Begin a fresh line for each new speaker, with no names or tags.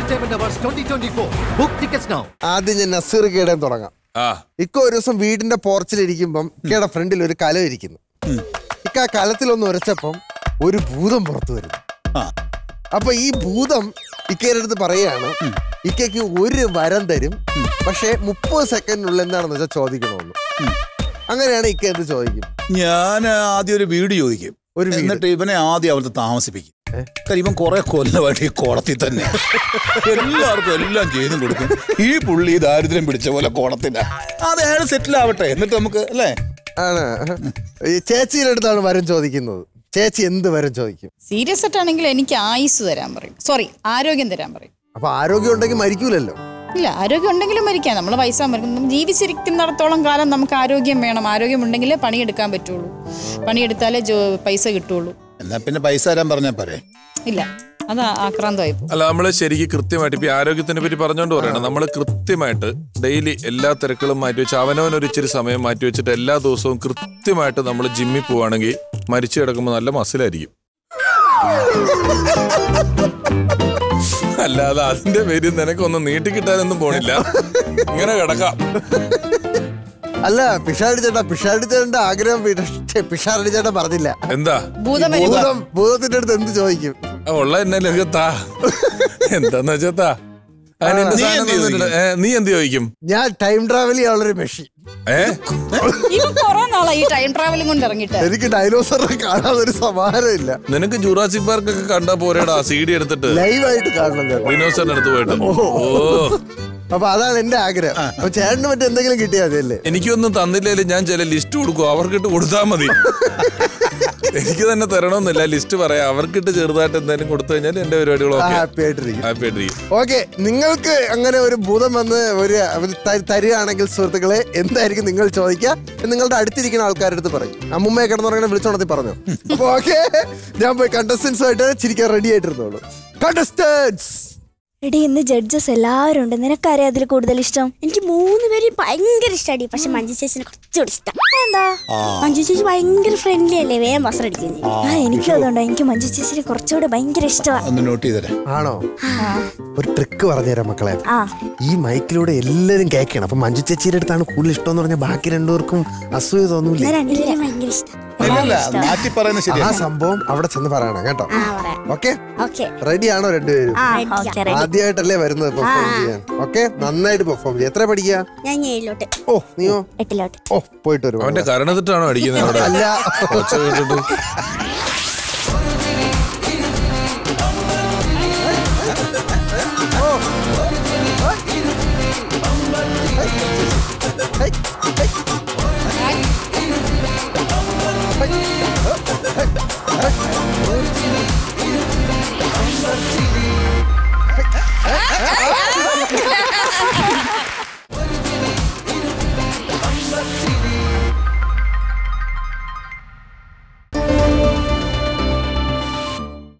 Entertainment Awards 2024. Book tickets now.
ആദ്യം ഞാൻ നസീർ കേടൻ തുടങ്ങാം
ആ
ഇക്ക ഒരു ദിവസം വീടിന്റെ പോർച്ചിലിരിക്കുമ്പം ഇക്കയുടെ ഫ്രണ്ടിൽ ഒരു കല ഇരിക്കുന്നു ഇക്ക ആ കലത്തിലൊന്ന് ഉരച്ചപ്പം ഒരു ഭൂതം പുറത്തു വരുന്നു
ആ.
അപ്പൊ ഈ ഭൂതം ഇക്കയുടെ അടുത്ത് പറയാണ് ഇക്കയ്ക്ക് ഒരു വരം തരും പക്ഷെ മുപ്പത് സെക്കൻഡിനുള്ളിൽ എന്താണെന്ന് വെച്ചാൽ ചോദിക്കണമെന്ന് അങ്ങനെയാണ് ഇക്ക എന്ത് ചോദിക്കും
ഞാൻ ആദ്യം ഒരു വീട് ചോദിക്കും
ഒരു വീട്.
എന്നിട്ട് ഇവനെ ആദ്യം അവിടുത്തെ താമസിപ്പിക്കും കാര്യം ഇവൻ കുറെ കൊല്ലമായിട്ട് ഈ കോടതി തന്നെ എല്ലാവർക്കും എല്ലാം ചെയ്തും കൊടുക്കും ഈ പുള്ളി ഈ ദാരിദ്ര്യം പിടിച്ച പോലെ കോടത്തില്ല അത് അയാൾ സെറ്റിൽ ആവട്ടെ എന്നിട്ട് നമുക്ക് അല്ലേ
ആണ് ഈ ചേച്ചിയുടെ അടുത്താണ് വരം ചോദിക്കുന്നത് ചേച്ചി എന്ത് വരം ചോദിക്കും
സീരിയസ് ആയിട്ടാണെങ്കിൽ എനിക്ക് ആയുസ് തരാൻ പറയും സോറി ആരോഗ്യം തരാൻ പറയും
അപ്പൊ ആരോഗ്യം ഉണ്ടെങ്കിൽ മരിക്കൂലല്ലോ
ഇല്ല ആരോഗ്യം ഉണ്ടെങ്കിലും മരിക്കാം നമ്മൾ പൈസ മരിക്കും ജീവിച്ചിരിക്കുന്നിടത്തോളം കാലം നമുക്ക് ആരോഗ്യം വേണം ആരോഗ്യം ഉണ്ടെങ്കിലേ പണിയെടുക്കാൻ പറ്റുള്ളൂ പണിയെടുത്താലേ ജോ പൈസ കിട്ടുള്ളൂ
എന്നാ പിന്നെ പൈസ തരാൻ പറഞ്ഞാ പോരെ
ഇല്ല അത് ആക്രാന്തമായി പോകും
അല്ല നമ്മള് ശരിക്കും കൃത്യമായിട്ട് ഇപ്പൊ ഈ ആരോഗ്യത്തിനെ പറ്റി പറഞ്ഞോണ്ട് പറയണം നമ്മൾ കൃത്യമായിട്ട് ഡെയിലി എല്ലാ തിരക്കുകളും മാറ്റി വെച്ച് അവനവനൊരു ഇച്ചിരി സമയം മാറ്റി വെച്ചിട്ട് എല്ലാ ദിവസവും കൃത്യമായിട്ട് നമ്മൾ ജിമ്മിൽ പോവാണെങ്കിൽ മരിച്ചു കിടക്കുമ്പോൾ നല്ല മസിലായിരിക്കും അല്ലാതെ അതിന്റെ പേര് നിനക്കൊന്നും നീട്ടിക്കിട്ടാനൊന്നും പോണില്ല ഇങ്ങനെ കിടക്കാം
അല്ല പിഷാരടി ചേട്ടാ പിഷാരടി ചേട്ടന്റെ ആഗ്രഹം പിഷ- പിഷാരടി ചേട്ടൻ പറഞ്ഞില്ല
എന്താ
ഭൂതം വരുമ്പോ
ഭൂതം ഭൂതത്തിന്റെ അടുത്ത് എന്ത് ചോദിക്കും
ആ, ഉള്ള എന്നെ എനിക്ക് താ എന്താന്ന് വെച്ചാ താ അതിന് എന്റെ
നീ
സാധനം
എന്ത്
തന്നിട്ടില്ല. ഏ, നീ എന്ത് ചോദിക്കും
ഞാൻ ടൈം ട്രാവൽ ചെയ്യാനുള്ളൊരു മെഷീൻ
ഏ
ഇപ്പൊ കുറെ നാളായി ഈ ടൈം ട്രാവലിംഗ് കൊണ്ട് ഇറങ്ങിയിട്ട്
എനിക്ക് ഡൈനോസറിനെ കാണാൻ ഒരു സമാധാനം ഇല്ല
നിനക്ക് ജുറാസിക് പാർക്ക് ഒക്കെ കണ്ടാ പോരേടാ സി ഡി എടുത്തിട്ട്
ലൈവായിട്ട് കാണണം ചേട്ടാ
ദിനോസറിന്റെ അടുത്ത് പോയിട്ട് ഓ
അപ്പൊ അതാണ് എന്റെ ആഗ്രഹം അപ്പൊ ചേട്ടന് മറ്റേ എന്തെങ്കിലും കിട്ടിയാൽ മതിയല്ലേ
എനിക്കൊന്നും തന്നില്ലേലും ഞാൻ ചില ലിസ്റ്റ് കൊടുക്കും അവർക്കിട്ട് കൊടുത്താൽ മതി എനിക്ക് തന്നെ തരണമെന്നില്ല ലിസ്റ്റ് പറയാം അവർക്കിട്ട് ചെറുതായിട്ട് എന്തെങ്കിലും കൊടുത്തു കഴിഞ്ഞാൽ എന്റെ പരിപാടികളൊക്കെ
ഹാപ്പി ആയിട്ടിരിക്കും
ഹാപ്പി ആയിട്ടിരിക്കും
ഓക്കെ നിങ്ങൾക്ക് അങ്ങനെ ഒരു ഭൂതം വന്ന് ഒരു അവര് ത- തരികയാണെങ്കിൽ സുഹൃത്തുക്കളെ എന്തായിരിക്കും നിങ്ങൾ ചോദിക്കുക എന്ന് നിങ്ങളുടെ അടുത്തിരിക്കുന്ന ആൾക്കാരുടെ അടുത്ത് പറയും അമ്മുമ്മയെ കിടന്നുറങ്ങനെ വിളിച്ചോണത്തി പറഞ്ഞു അപ്പൊ ഓക്കെ ഞാൻ പോയി കണ്ടസ്റ്റൻസ് ആയിട്ട് ചിരിക്കാൻ റെഡി ആയിട്ടിരുന്നോളൂ കണ്ടസ്റ്റൻസ്
എടി ഇന്ന് ജഡ്ജസ് എല്ലാവരും ഉണ്ട് നിനക്കാരെയാ അതിൽ കൂടുതൽ ഇഷ്ടം
എനിക്ക് മൂന്ന് പേര് ഭയങ്കര ഇഷ്ടമാണ് പക്ഷെ മഞ്ജു ചേച്ചിനെ കുറച്ചുകൂടി ഇഷ്ടം
എന്താ
മഞ്ജു ചേച്ചി ഭയങ്കര ഫ്രണ്ട്ലി അല്ലേ വേഗം വസ്ത്രം അടിക്കുന്നത്
ആ എനിക്കും അതുകൊണ്ട് എനിക്ക് മഞ്ജു ചേച്ചിനെ കുറച്ചുകൂടി ഭയങ്കര ഇഷ്ടമാണ്
ഒന്ന് നോട്ട് ചെയ്തരാ
ആണോ ഒരു ട്രിക്ക് പറഞ്ഞുതരാം മക്കളെ
ആ
ഈ മൈക്കിലൂടെ എല്ലാരും കേൾക്കണം അപ്പൊ മഞ്ജു ചേച്ചിയുടെ അടുത്താണ് കൂടുതൽ ഇഷ്ടം എന്ന് പറഞ്ഞാൽ ബാക്കി രണ്ടുപേർക്കും അസൂയ തോന്നൂലേ
രണ്ടുപേരും ഭയങ്കര ഇഷ്ടം
ഇല്ലല്ല മാറ്റി പറയുന്നത്
ആ
ശരിയാ
സംഭവം അവിടെ ചെന്ന് പറയണം കേട്ടോ
ആ പറയാം
ഓക്കെ
ഓക്കെ
റെഡി ആണോ രണ്ടുപേരും
ആ ഓക്കെ റെഡി
ആദ്യമായിട്ടല്ലേ വരുന്നത് പെർഫോം ചെയ്യാൻ ഓക്കെ നന്നായിട്ട് പെർഫോം ചെയ്യാം എത്ര പഠിക്കുക
ഞാൻ ഏഴിലോട്ട്
ഓ നീയോ
എട്ടിലോട്ട്
ഓ പോയിട്ട് വരും
അവന്റെ കരണത്തിട്ടാണോ അടിക്കുന്നത് അവിടെ
അല്ല
ഒച്ച കേട്ടിട്ട്